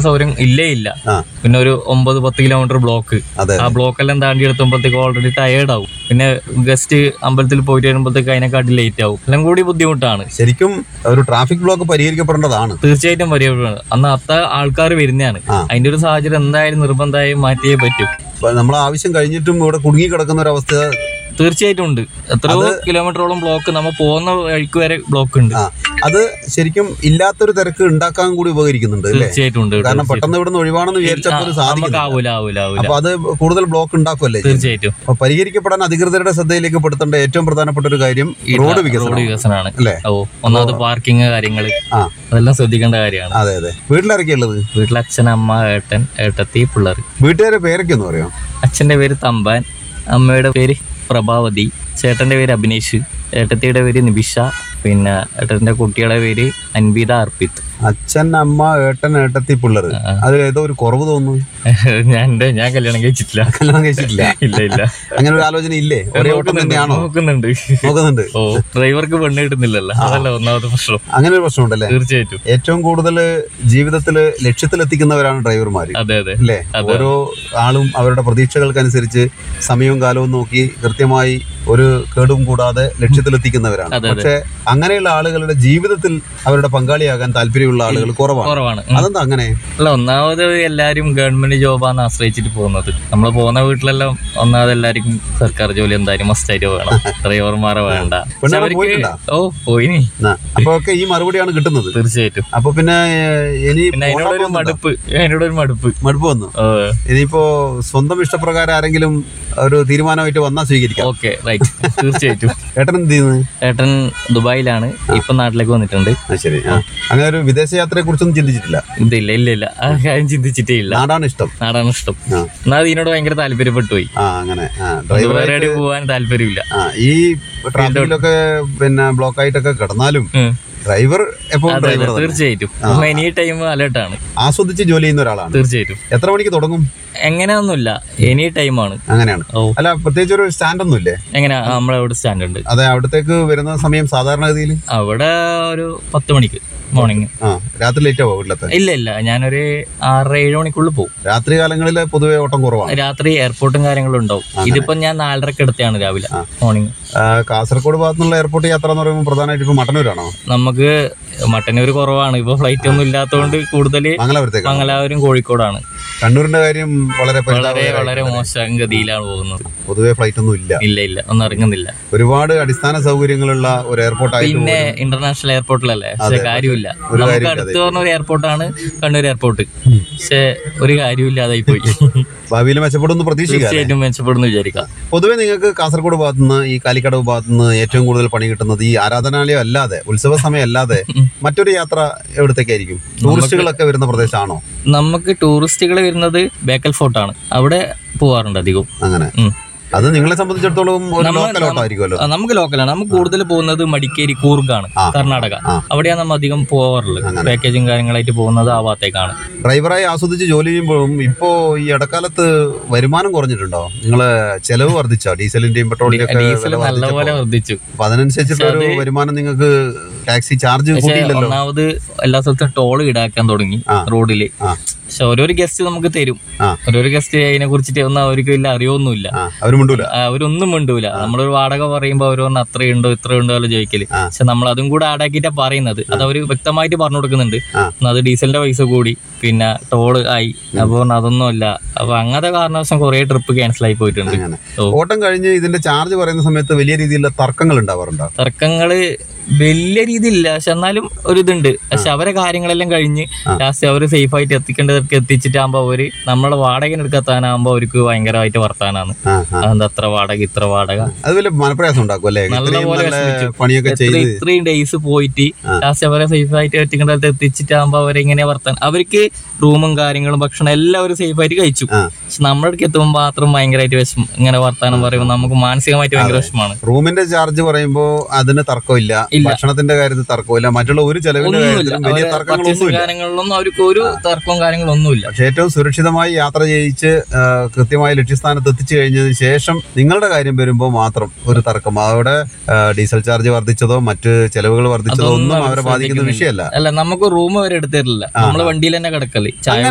Parking സൗകര്യം ഇല്ലേ ഇല്ല ആ. പിന്നെ ഒരു ഒമ്പത് പത്ത് കിലോമീറ്റർ ബ്ലോക്ക് അതെ ആ ബ്ലോക്ക് എല്ലാം താണ്ടി എടുത്തുമ്പോഴത്തേക്ക് ഓൾറെഡി ടയേർഡ് ആവും പിന്നെ ഗസ്റ്റ് അമ്പലത്തിൽ പോയിട്ട് വരുമ്പോഴത്തേക്ക് അതിനെക്കാട്ടി ലേറ്റ് ആവും എല്ലാം കൂടി ബുദ്ധിമുട്ടാണ് ശരിക്കും ഒരു ട്രാഫിക് ബ്ലോക്ക് പരിഹരിക്കപ്പെടേണ്ടതാണ് തീർച്ചയായിട്ടും പരിപാടിയാണ് അന്ന് അത്ര ആൾക്കാർ വരുന്നതാണ് ആ. അതിന്റെ ഒരു സാഹചര്യം എന്തായാലും നിർബന്ധമായും മാറ്റിയേ പറ്റൂ നമ്മളെ ആവശ്യം കഴിഞ്ഞിട്ടും ഇവിടെ കുടുങ്ങി കിടക്കുന്ന ഒരു അവസ്ഥ തീർച്ചയായിട്ടും ഉണ്ട് എത്രയോ കിലോമീറ്ററോളം ബ്ലോക്ക് നമ്മൾ പോകുന്ന വഴിക്ക് വരെ ബ്ലോക്ക് ഉണ്ട് ആ അത് ശരിക്കും ഇല്ലാത്തൊരു തിരക്ക് ഉണ്ടാക്കാൻ കൂടി ഉപകരിക്കുന്നുണ്ട് അല്ലേ തീർച്ചയായിട്ടും ഉണ്ട് കാരണം പെട്ടെന്ന് ഇവിടുന്ന് ഒഴിവാണെന്ന് വിചാരിച്ചപ്പോൾ നമുക്ക് സാധിക്കില്ല ആവൂല ആവൂല ആവൂല അപ്പൊ അത് കൂടുതൽ ബ്ലോക്ക് ഉണ്ടാക്കുമല്ലേ തീർച്ചയായിട്ടും അപ്പൊ പരിഹരിക്കപ്പെടാൻ അധികൃതരുടെ ശ്രദ്ധയിലേക്ക് പെടുത്തേണ്ട ഏറ്റവും പ്രധാനപ്പെട്ട ഒരു കാര്യം ഈ റോഡ് റോഡ് വികസനം വികസനമാണ് അല്ലേ ഓ ഒന്നാമത് പാർക്കിംഗ് കാര്യങ്ങള് ആ അതെല്ലാം ശ്രദ്ധിക്കേണ്ട കാര്യമാണ് അതെ അതെ വീട്ടിലിറക്കിയ ഉള്ളത് വീട്ടിൽ അച്ഛൻ അമ്മ ഏട്ടൻ ഏട്ടത്തി പിള്ളേർ വീട്ടുകാരെ പേരൊക്കെ ഒന്ന് പറയാം അച്ഛന്റെ പേര് തമ്പാൻ അമ്മയുടെ പേര് പ്രഭാവതി ചേട്ടന്റെ പേര് അഭിനേഷ് ഏട്ടത്തിയുടെ പേര് നിബിഷ പിന്നെ ഏട്ടന്റെ കുട്ടിയുടെ പേര് അൻവിത അർപ്പിത് അച്ഛൻ അമ്മ ഏട്ടൻ ഏട്ടത്തി പിള്ളേർ അതിൽ ഏതോ ഒരു കുറവ് തോന്നുന്നു ഞാൻ എന്റെ ഞാൻ കല്യാണം കഴിച്ചിട്ടില്ല കല്യാണം കഴിച്ചിട്ടില്ല ഇല്ല ഇല്ല അങ്ങനെ ഒരു ആലോചന ഇല്ലേ ഒരേ ഓട്ടം തന്നെയാണോ നോക്കുന്നുണ്ട് നോക്കുന്നുണ്ട് ഓ ഡ്രൈവർക്ക് പെണ്ണ് കിട്ടുന്നില്ലല്ലോ അതല്ല ഒന്നാമത്തെ പ്രശ്നം അങ്ങനെ ഒരു പ്രശ്നമുണ്ടല്ലേ തീർച്ചയായിട്ടും ഏറ്റവും കൂടുതൽ ജീവിതത്തിൽ ലക്ഷ്യത്തിലെത്തിക്കുന്നവരാണ് ഡ്രൈവർമാർ അതെ അതെ അല്ലേ ഓരോ ആളും അവരുടെ പ്രതീക്ഷകൾക്കനുസരിച്ച് സമയവും കാലവും നോക്കി കൃത്യമായി ഒരു കേടും കൂടാതെ ലക്ഷ്യത്തിലെത്തിക്കുന്നവരാണ് അതെ, അതെ. പക്ഷെ അങ്ങനെയുള്ള ആളുകളുടെ ജീവിതത്തിൽ അവരുടെ പങ്കാളിയാകാൻ താല്പര്യമുള്ള ആളുകൾ കുറവാണ് കുറവാണ് ഉം. അതെന്താ അങ്ങനെ അല്ല ഒന്നാമത് എല്ലാരും ഗവൺമെന്റ് ജോബാണ് ആശ്രയിച്ചിട്ട് പോകുന്നത് നമ്മൾ പോകുന്ന വീട്ടിലെല്ലാം ഒന്നാമത് എല്ലാവർക്കും സർക്കാർ ജോലി എന്തായാലും മസ്റ്റായിട്ട് വേണം ഡ്രൈവർമാരെ വേണ്ട പക്ഷെ പെണ്ണുങ്ങൾ അവർക്ക് പോയിട്ടുണ്ടോ? ഓ പോയിനി ആ, അപ്പൊ ഒക്കെ ഈ മറുപടിയാണ് കിട്ടുന്നത് തീർച്ചയായിട്ടും അപ്പൊ പിന്നെ ഏഹ്, ഇനി പിന്നെ അതിനോടൊരു പോകാൻ മടുപ്പ് അതിനോടൊരു മടുപ്പ് മടുപ്പ് വന്നു ഓ ഇനിയിപ്പോ സ്വന്തം ഇഷ്ടപ്രകാരം ആരെങ്കിലും ഒരു തീരുമാനമായിട്ട് വന്നാൽ സ്വീകരിക്കാം ഓക്കെ റൈറ്റ് തീർച്ചയായിട്ടും ഏട്ടൻ എന്ത് ചെയ്യുന്നത് ഏട്ടൻ ദുബായിലാണ് ഇപ്പൊ നാട്ടിലേക്ക് വന്നിട്ടുണ്ട് ആ ശരി ആ. അങ്ങനെ ഒരു വിദേശ യാത്രയെ കുറിച്ചൊന്നും ചിന്തിച്ചിട്ടില്ല ഇതില്ല ഇല്ല ഇല്ല ആ കാര്യം ചിന്തിച്ചിട്ടേ ഇല്ല നാടാണ് ഇഷ്ടം നാടാണ് ഇഷ്ടം ആ. എന്നാ ഇതിനോട് ഭയങ്കര താല്പര്യപ്പെട്ടു പോയി ആ അങ്ങനെ ആ ഡ്രൈവർ വേറെ എവിടെയും പോകാൻ താല്പര്യമില്ല ആ ഈ ട്രാഫിക്കിലൊക്കെ പിന്നെ ബ്ലോക്ക് ആയിട്ടൊക്കെ കിടന്നാലും ഉം. ഡ്രൈവർ എപ്പോഴും അതെ ഡ്രൈവർ അതെ തന്നെ തീർച്ചയായിട്ടും എനി ടൈം അലേർട്ടാണ് ആസ്വദിച്ച് ജോലി ചെയ്യുന്ന ഒരാളാണ് തീർച്ചയായിട്ടും എത്ര മണിക്ക് തുടങ്ങും എങ്ങനെയൊന്നുമില്ല എനി ടൈമാണ് അങ്ങനെയാണ് ഓ അല്ല പ്രത്യേകിച്ച് ഒരു സ്റ്റാൻഡ് ഒന്നും ഇല്ലേ എങ്ങനെ നമ്മളെ അവിടെ സ്റ്റാൻഡ് ഉണ്ട് അതെ അവിടത്തേക്ക് വരുന്ന സമയം സാധാരണഗതിയിൽ അവിടെ ഒരു പത്ത് മണിക്ക് മോർണിംഗ് ആ രാത്രി ലേറ്റ് ആവോ വീട്ടിലെത്താൻ ഇല്ല ഇല്ല ഞാനൊരു ആറര ഏഴ് മണിക്കുള്ളിൽ പോകും രാത്രി കാലങ്ങളിൽ പൊതുവെ ഓട്ടം കുറവാണ് രാത്രി എയർപോർട്ടും കാര്യങ്ങളും ഉണ്ടാവും ഇതിപ്പോ ഞാൻ നാലരക്ക് എടുത്താണ് രാവിലെ മോർണിംഗ് ആ, കാസർഗോഡ് ഭാഗത്തുനിന്നുള്ള എയർപോർട്ട് യാത്ര എന്ന് പറയുമ്പോൾ പ്രധാനമായിട്ട് ഇപ്പൊ മട്ടന്നൂരാണോ നമുക്ക് മട്ടന്നൂർ കുറവാണ് ഇപ്പൊ ഫ്ലൈറ്റ് ഒന്നും ഇല്ലാത്തതുകൊണ്ട് കൂടുതൽ മംഗലാപുരത്തേക്ക് മംഗലാപുരം കോഴിക്കോടാണ് കണ്ണൂരിന്റെ കാര്യം വളരെ വളരെ പരിതാപകരമായി. വളരെ മോശം ഗതിയിലാണ് പോകുന്നത് പൊതുവെ ഫ്ലൈറ്റ് ഒന്നും ഇല്ല ഇല്ല ഇല്ല ഒന്നും ഇറങ്ങുന്നില്ല ഒരുപാട് അടിസ്ഥാന സൗകര്യങ്ങളുള്ള ഒരു എയർപോർട്ട് ആയിട്ട് പിന്നെ ഇന്റർനാഷണൽ എയർപോർട്ടിലല്ലേ പക്ഷെ കാര്യമില്ല ഒരു നമുക്ക് കാര്യമില്ല, അടുത്ത് പറഞ്ഞ ഒരു എയർപോർട്ടാണ് കണ്ണൂർ എയർപോർട്ട് പക്ഷെ ഒരു കാര്യമില്ലാതായി പോയി ഭാവിയിൽ മെച്ചപ്പെടുമെന്ന് പ്രതീക്ഷിക്കാം തീർച്ചയായിട്ടും മെച്ചപ്പെടുന്നു വിചാരിക്കാം പൊതുവെ നിങ്ങൾക്ക് കാസർഗോഡ് ഭാഗത്തുനിന്ന് ഈ കാലിക്കടവ് ഭാഗത്തുനിന്ന് ഏറ്റവും കൂടുതൽ പണി കിട്ടുന്നത് ഈ ആരാധനാലയം അല്ലാതെ ഉത്സവ സമയം അല്ലാതെ മറ്റൊരു യാത്ര എവിടത്തേക്കായിരിക്കും ടൂറിസ്റ്റുകളൊക്കെ വരുന്ന പ്രദേശമാണോ നമുക്ക് ടൂറിസ്റ്റുകൾ വരുന്നത് ബേക്കൽ ഫോർട്ടാണ് അവിടെ പോവാറുണ്ട് അധികം അങ്ങനെ ഉം. അത് നിങ്ങളെ സംബന്ധിച്ചിടത്തോളം ഒരു നമ്മ- ലോക്കൽ ഓട്ടം ആയിരിക്കുമല്ലോ ആ, നമുക്ക് ലോക്കലാണ് നമുക്ക് കൂടുതൽ പോകുന്നത് മടിക്കേരി കൂർഗാണ് കർണാടക അവിടെയാണ് നമ്മൾ അധികം പോവാറുള്ളത് പാക്കേജും കാര്യങ്ങളായിട്ട് പോകുന്നത് ആ ഭാഗത്തേക്കാണ് ഡ്രൈവറായി ആസ്വദിച്ച് ജോലി ചെയ്യുമ്പോഴും ഇപ്പോ ഈ ഇടക്കാലത്ത് വരുമാനം കുറഞ്ഞിട്ടുണ്ടോ നിങ്ങളെ ചെലവ് വർദ്ധിച്ചോ ഡീസലിന്റെയും പെട്രോളിന്റെയും ഒക്കെ ഡീസൽ വില വർദ്ധിച്ചപ്പോ? നല്ലപോലെ വർദ്ധിച്ചു അപ്പൊ അതിനനുസരിച്ചുള്ള ഒരു വരുമാനം നിങ്ങൾക്ക് ടാക്സി ചാർജ് പക്ഷെ കൂട്ടിയില്ലല്ലോ ഒന്നാമത് എല്ലാ സ്ഥലത്തും ടോൾ ഈടാക്കാൻ തുടങ്ങി ആ. റോഡില് ആ പക്ഷെ ഓരോരു ഗസ്റ്റ് നമുക്ക് തരും ആ. ഓരോരു ഗസ്റ്റ് അതിനെ കുറിച്ചിട്ട് ഒന്നും അവർക്ക് വലിയ അറിയൊന്നുമില്ല ആ അവര് മിണ്ടൂല ആ, അവരൊന്നും മിണ്ടൂല നമ്മളൊരു വാടക പറയുമ്പോ അവർ പറഞ്ഞ അത്രയുണ്ടോ ഇത്രയുണ്ടോ അല്ല ചോദിക്കല് ആ. പക്ഷെ നമ്മൾ അതും കൂടെ ആടാക്കിയിട്ടാ പറയുന്നത് അത് അവര് വ്യക്തമായിട്ട് പറഞ്ഞു കൊടുക്കുന്നുണ്ട് ആ. എന്നാ അത് ഡീസലിന്റെ പൈസ കൂടി പിന്നെ ടോള് ആയി അപ്പൊ പറഞ്ഞു അതൊന്നും അല്ല അപ്പൊ അങ്ങനത്തെ കാരണവശം കുറെ ട്രിപ്പ് ക്യാൻസൽ ആയി പോയിട്ടുണ്ട് അങ്ങനെ ഓ. ഓട്ടം കഴിഞ്ഞ് ഇതിന്റെ ചാർജ് പറയുന്ന സമയത്ത് വലിയ രീതിയിലുള്ള തർക്കങ്ങൾ ഉണ്ടാവാറുണ്ടോ തർക്കങ്ങള് വലിയ രീതിയില്ല പക്ഷെ എന്നാലും ഒരു ഇതുണ്ട് പക്ഷെ അവരെ കാര്യങ്ങളെല്ലാം കഴിഞ്ഞ് ലാസ്റ്റ് അവര് സേഫ് ആയിട്ട് എത്തിക്കേണ്ടതൊക്കെ എത്തിച്ചിട്ടാകുമ്പോ അവര് നമ്മളെ വാടക എടുക്കാത്താനാകുമ്പോ അവർക്ക് ഭയങ്കരമായിട്ട് വർത്താനാണ് ആ ആ അതെന്താ അത്ര വാടക ഇത്ര വാടക അത് വലിയ മനപ്രയാസം ഉണ്ടാക്കും അല്ലേ ഇത്രയും നല്ലപോലെ നല്ല വിഷമിച്ചു. പണിയൊക്കെ എത്ര- ചെയ്ത് ഇത്രയും ഡേയ്സ് പോയിട്ട് ലാസ്റ്റ് അവരെ സേഫ് ആയിട്ട് എത്തിക്കേണ്ടത് എത്തിച്ചിട്ടാകുമ്പോ അവരെങ്ങനെ വർത്താൻ അവർക്ക് റൂമും കാര്യങ്ങളും ഭക്ഷണം എല്ലാം അവർ സേഫ് ആയിട്ട് കഴിച്ചു ആ. പക്ഷെ നമ്മുടെ അടുത്ത് എത്തുമ്പോൾ മാത്രം ഭയങ്കരമായിട്ട് വിഷമം ഇങ്ങനെ വർത്താനം പറയുമ്പോൾ നമുക്ക് മാനസികമായിട്ട് ഭയങ്കര വിഷമമാണ് റൂമിന്റെ ചാർജ് പറയുമ്പോ അതിന് തർക്കമില്ല ഇല്ല. ഭക്ഷണത്തിന്റെ കാര്യത്തിൽ തർക്കമില്ല മറ്റുള്ള ഒരു ചെലവിന്റെ ഒന്നുമില്ല കാര്യത്തിലും വലിയ അവരെ പർച്ചേസും തർക്കങ്ങളൊന്നുമില്ല കാര്യങ്ങളിലൊന്നും അവർക്ക് ഒരു തർക്കവും കാര്യങ്ങളും ഒന്നുമില്ല പക്ഷെ ഏറ്റവും സുരക്ഷിതമായി യാത്ര ചെയ്യിച്ച് ആ, കൃത്യമായ ലക്ഷ്യസ്ഥാനത്ത് എത്തിച്ചു കഴിഞ്ഞതിന് ശേഷം നിങ്ങളുടെ കാര്യം വരുമ്പോൾ മാത്രം ഒരു തർക്കം അവിടെ ആ, ഡീസൽ ചാർജ് വർദ്ധിച്ചതോ മറ്റ് ചെലവുകൾ വർദ്ധിച്ചതോ ഒന്നും അവർ അവരെ ബാധിക്കുന്ന ശ്രദ്ധിക്കുന്നില്ല. വിഷയമല്ല അല്ല നമുക്ക് റൂം വരെ എടുത്തിട്ടില്ല നമ്മള് വണ്ടിയിൽ തന്നെ കിടക്കല് ചായ